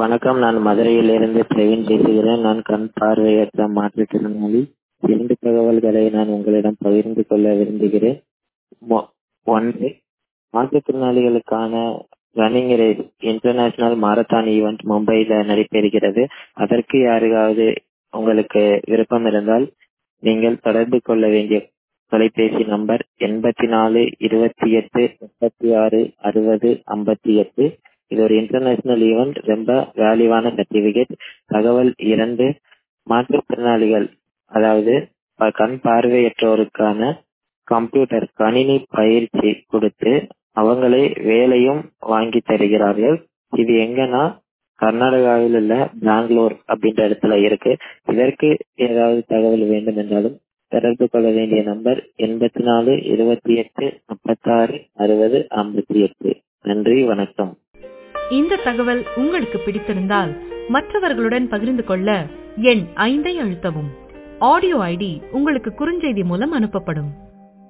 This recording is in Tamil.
வணக்கம் நான் மதுரையிலிருந்து பிரவீன் பேசுகிறேன் நான் கண் பார்வையற்ற மாற்றுத்திறனாளி இரண்டு தகவல்களை நான் உங்களிடம் பகிர்ந்து கொள்ள விரும்புகிறேன் மொ- ஒன்று மாற்றுத்திறனாளிகளுக்கான running race international marathon event மும்பையில் நடைபெறுகிறது அதற்கு யாருக்காவது உங்களுக்கு விருப்பம் இருந்தால் நீங்கள் தொடர்பு கொள்ள வேண்டிய தொலைபேசி நம்பர் எண்பத்தி நாலு இருபத்தி எட்டு முப்பத்தி ஆறு அறுபது ஐம்பத்தி எட்டு இது ஒரு இன்டர்நேஷனல் ஈவெண்ட் ரொம்ப வேல்யூவான சர்டிபிகேட் தகவல் இரண்டு மாற்றுத்திறனாளிகள் அதாவது ப- கண் பார்வையற்றோருக்கான கம்ப்யூட்டர் கணினி பயிற்சி கொடுத்து அவங்களே வேலையும் வாங்கி தருகிறார்கள் இது எங்கன்னா கர்நாடகாவில் உள்ள பெங்களூர் அப்படின்ற இடத்துல இருக்கு இதற்கு ஏதாவது தகவல் வேண்டும் என்றாலும் தொடர்பு கொள்ள வேண்டிய நம்பர் எண்பத்தி நாலு இருபத்தி எட்டு முப்பத்தாறு அறுபது ஐம்பத்தி எட்டு நன்றி வணக்கம் இந்த தகவல் உங்களுக்கு பிடித்திருந்தால் மற்றவர்களுடன் பகிர்ந்து கொள்ள எண் ஐந்தை அழுத்தவும் ஆடியோ ஐடி உங்களுக்கு குறுஞ்செய்தி மூலம் அனுப்பப்படும்